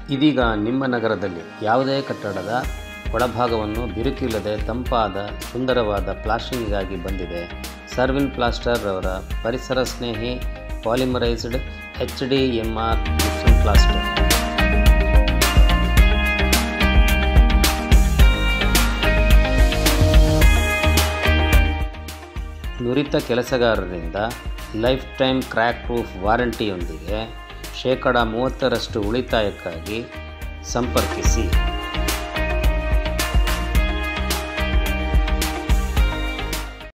ಇದೀಗ ನಿಮ್ಮ ನಗರದಲ್ಲಿ ಯಾವುದೇ ಕಟ್ಟಡದ ಒಳಭಾಗವನ್ನು ಬಿರುಕಿಲ್ಲದೆ ತಂಪಾದ ಸುಂದರವಾದ ಪ್ಲಾಸ್ಟರಿಂಗಾಗಿ ಬಂದಿದೆ ಸರ್ವಿನ್ ಪ್ಲಾಸ್ಟರ್ ಅವರ ಪರಿಸರ ಸ್ನೇಹಿ polymerised H D M R plaster ನುರಿತ ಕೆಲಸಗಾರರಿಂದ ಲೈಫ್ ಟೈಮ್ ಕ್ರ್ಯಾಕ್ ಪ್ರೂಫ್ ವಾರಂಟಿಯೊಂದಿಗೆ ಶೇಕಡ ಮೂವತ್ತರಷ್ಟು ಉಳಿತಾಯಕ್ಕಾಗಿ ಸಂಪರ್ಕಿಸಿ